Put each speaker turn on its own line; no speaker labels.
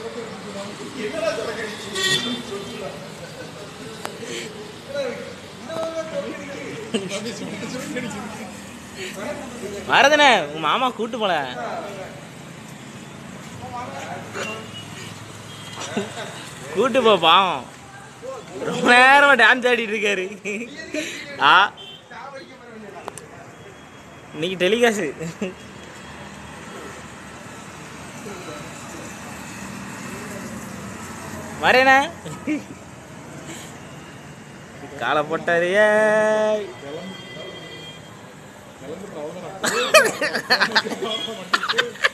வரதுனே உங்க மாமா கூட்டு போல கூட்டு போ பாவம் ரொம்ப நேரமா டான்ஸ் ஆடிட்டு இருக்காரு ஆ இன்னைக்கு டெலிகாசு வரேண்ணே காலை போட்டாரு ஏய்.
கிளம்புற அவ்வளோதான்